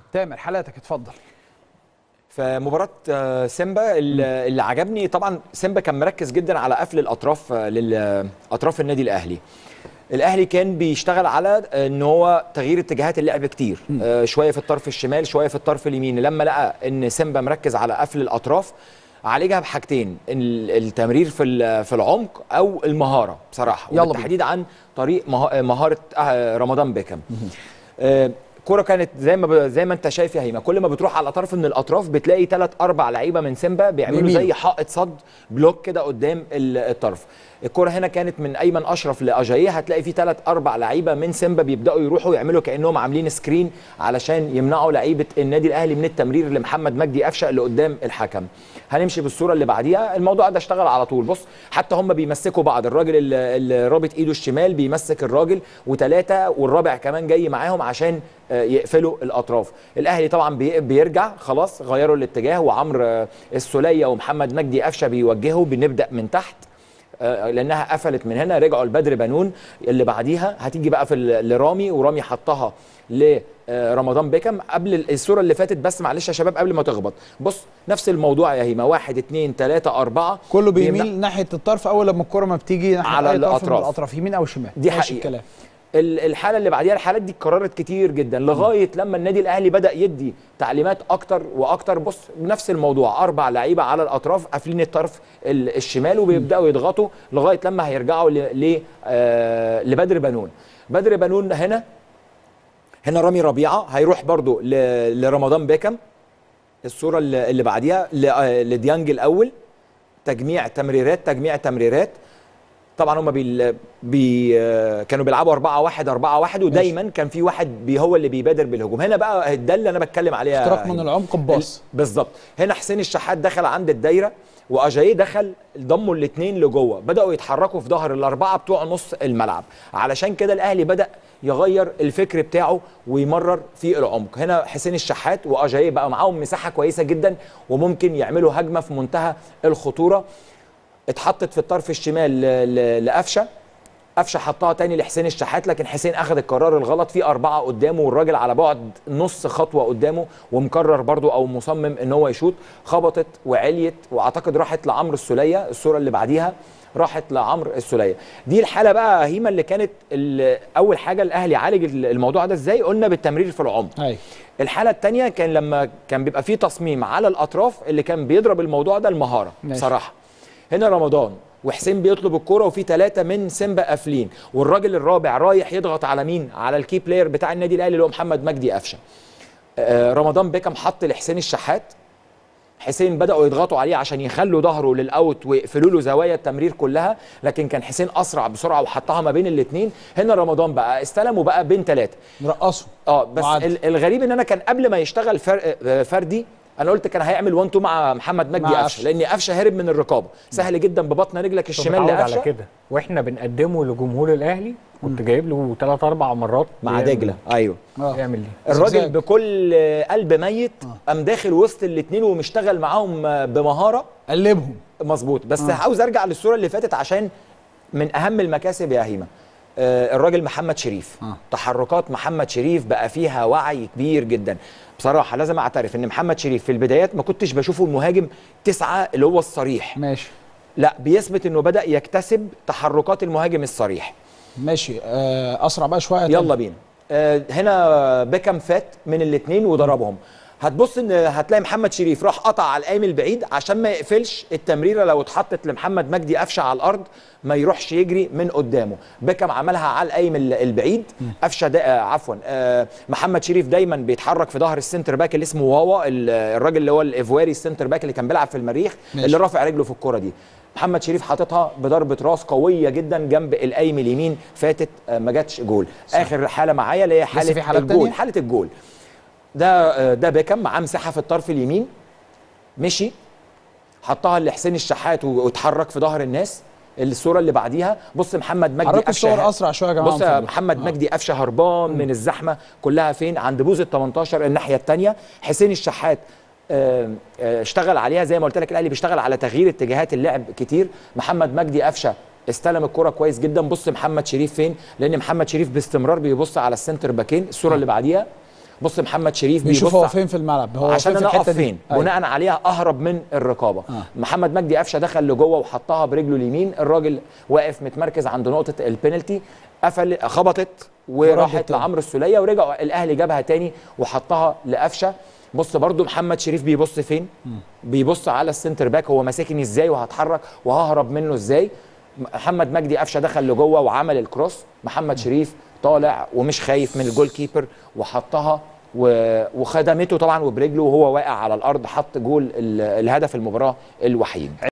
تامر حالاتك اتفضل فمباراة آه، سيمبا اللي اللي عجبني طبعا سيمبا كان مركز جدا على قفل الاطراف آه، للاطراف النادي الاهلي الاهلي كان بيشتغل على آه، ان هو تغيير اتجاهات اللعب كتير آه، شويه في الطرف الشمال شويه في الطرف اليمين لما لقى ان سيمبا مركز على قفل الاطراف عالجها بحاجتين ال- التمرير في ال- في العمق او المهاره بصراحه يلا بينا. وبالتحديد عن طريق مه- مهاره آه، رمضان بيكم آه، الكوره كانت زي ما ب... زي ما انت شايف يا هيما كل ما بتروح على طرف من الاطراف بتلاقي ثلاث اربع لعيبه من سيمبا بيعملوا يمين. زي حائط صد بلوك كده قدام ال- الطرف الكوره هنا كانت من ايمن اشرف لاجاييه هتلاقي في ثلاث اربع لعيبه من سيمبا بيبداوا يروحوا يعملوا كانهم عاملين سكرين علشان يمنعوا لعيبه النادي الاهلي من التمرير لمحمد مجدي قفشه اللي قدام الحكم هنمشي بالصوره اللي بعديها الموضوع ده اشتغل على طول بص حتى هم بيمسكوا بعض الراجل اللي اللي رابط ايده الشمال بيمسك الراجل وثلاثه والرابع كمان جاي معاهم عشان آه، يقفلوا الاطراف الاهلي طبعا بي- بيرجع خلاص غيروا الاتجاه وعمرو آه، السوليه ومحمد مجدي قفشه بيوجهوا بنبدا من تحت آه، لانها قفلت من هنا رجعوا لبدر بنون اللي بعديها هتيجي بقى في ال- لرامي ورامي حطها لرمضان بيكم قبل الصوره اللي فاتت بس معلش يا شباب قبل ما تخبط بص نفس الموضوع يا هيما واحد اتنين تلاته اربعه كله بيمنع- بيميل ناحيه الطرف اول لما الكره ما بتيجي ناحيه على أي طرف من الأطراف. الاطراف يمين او شمال دي ماشي حقيقة. الكلام ال- الحاله اللي بعديها الحالات دي اتكررت كتير جدا لغايه لما النادي الاهلي بدا يدي تعليمات اكتر واكتر بص نفس الموضوع اربع لعيبه على الاطراف قافلين الطرف ال- الشمال وبيبداوا يضغطوا لغايه لما هيرجعوا ل- ل- آه، لبدر بنون بدر بنون هنا هنا رامي ربيعه هيروح برضو ل- لرمضان بيكم الصوره اللي اللي بعديها ل- آه، لديانج الاول تجميع تمريرات تجميع تمريرات طبعا هم بي بي آه، كانوا بيلعبوا 4 1 4 1 ودايما كان في واحد بي هو اللي بيبادر بالهجوم هنا بقى ده اللي انا بتكلم عليها اختراق من هنا. العمق بباص بالظبط هنا حسين الشحات دخل عند الدايره واجاييه دخل ضموا الاثنين لجوه بداوا يتحركوا في ظهر الاربعه بتوع نص الملعب علشان كده الاهلي بدا يغير الفكر بتاعه ويمرر في العمق هنا حسين الشحات واجاييه بقى معاهم مساحه كويسه جدا وممكن يعملوا هجمه في منتهى الخطوره اتحطت في الطرف الشمال ل- ل- لقفشه قفشه حطها تاني لحسين الشحات لكن حسين اخذ القرار الغلط في اربعه قدامه والراجل على بعد نص خطوه قدامه ومكرر برضو او مصمم ان هو يشوط خبطت وعليت واعتقد راحت لعمرو السوليه الصوره اللي بعديها راحت لعمرو السوليه دي الحاله بقى هيما اللي كانت ال- اول حاجه الاهلي عالج الموضوع ده ازاي قلنا بالتمرير في العمق ايوه الحاله الثانيه كان لما كان بيبقى فيه تصميم على الاطراف اللي كان بيضرب الموضوع ده المهاره ماشي. بصراحه هنا رمضان وحسين بيطلب الكرة وفي ثلاثة من سيمبا قافلين والراجل الرابع رايح يضغط على مين؟ على الكي بلاير بتاع النادي الاهلي اللي هو محمد مجدي قفشه. آه، رمضان بيكم حط لحسين الشحات حسين بدأوا يضغطوا عليه عشان يخلوا ظهره للأوت ويقفلوا له زوايا التمرير كلها لكن كان حسين أسرع بسرعة وحطها ما بين الاثنين هنا رمضان بقى استلم وبقى بين ثلاثة مرقصه اه بس وعدل. ال- الغريب ان انا كان قبل ما يشتغل فر... آه، فردي انا قلت كان هيعمل 1 2 مع محمد مجدي مع قفشه قفشة. لان قفشه هرب من الرقابه سهل جدا ببطن رجلك الشمال متعود على لقفشه كده واحنا بنقدمه لجمهور الاهلي كنت جايب له ثلاث اربع مرات مع بيعمل- دجله ايوه اه بيعمل دي الراجل زجزاج. بكل آه، قلب ميت قام داخل وسط الاثنين ومشتغل معاهم آه، بمهاره قلبهم مظبوط بس آه. عاوز ارجع للصوره اللي فاتت عشان من اهم المكاسب يا هيما آه الراجل محمد شريف آه. آه. تحركات محمد شريف بقى فيها وعي كبير جدا بصراحه لازم اعترف ان محمد شريف في البدايات ما كنتش بشوفه المهاجم تسعة اللي هو الصريح ماشي لا بيثبت انه بدا يكتسب تحركات المهاجم الصريح ماشي آه اسرع بقى شويه يلا بينا آه هنا بيكم فات من الاثنين وضربهم هتبص ان هتلاقي محمد شريف راح قطع على القايم البعيد عشان ما يقفلش التمريره لو اتحطت لمحمد مجدي قفشه على الارض ما يروحش يجري من قدامه بيكم عملها على القايم ال- البعيد قفشه دا آه عفوا آه محمد شريف دايما بيتحرك في ظهر السنتر باك اللي اسمه واوا ال- الراجل اللي هو الايفواري السنتر باك اللي كان بيلعب في المريخ ماشي. اللي رافع رجله في الكره دي محمد شريف حاططها بضربه راس قويه جدا جنب القايم اليمين فاتت آه، ما جاتش جول اخر حاله معايا اللي هي حاله في حالات الجول تانية؟ حاله الجول ده آه، ده بيكم معاه مساحه في الطرف اليمين مشي حطها لحسين الشحات و- واتحرك في ظهر الناس الصوره اللي بعديها بص محمد مجدي حركوا قفشه الصور اسرع شويه يا جماعه بص من يا فضلكم. محمد آه. مجدي قفشه هربان من الزحمه كلها فين عند بوز ال 18 الناحيه الثانيه حسين الشحات آه، آه، اشتغل عليها زي ما قلت لك الاهلي بيشتغل على تغيير اتجاهات اللعب كتير محمد مجدي قفشه استلم الكرة كويس جدا بص محمد شريف فين لان محمد شريف باستمرار بيبص على السنتر باكين الصوره اللي بعديها بص محمد شريف بيشوف بيبص هو فين في الملعب هو عشان فين انا في اقف الحته دي فين أيوة. بناء عليها اهرب من الرقابه آه. محمد مجدي قفشه دخل لجوه وحطها برجله اليمين الراجل واقف متمركز عند نقطه البينالتي قفل خبطت وراحت وردت تاني. لعمرو السوليه ورجع الاهلي جابها تاني وحطها لقفشه بص برضو محمد شريف بيبص فين بيبص على السنتر باك هو ماسكني ازاي وهتحرك وههرب منه ازاي محمد مجدي قفشه دخل لجوه وعمل الكروس محمد شريف طالع ومش خايف من الجول كيبر وحطها و- وخدمته طبعا وبرجله وهو واقع على الارض حط جول ال- الهدف المباراه الوحيد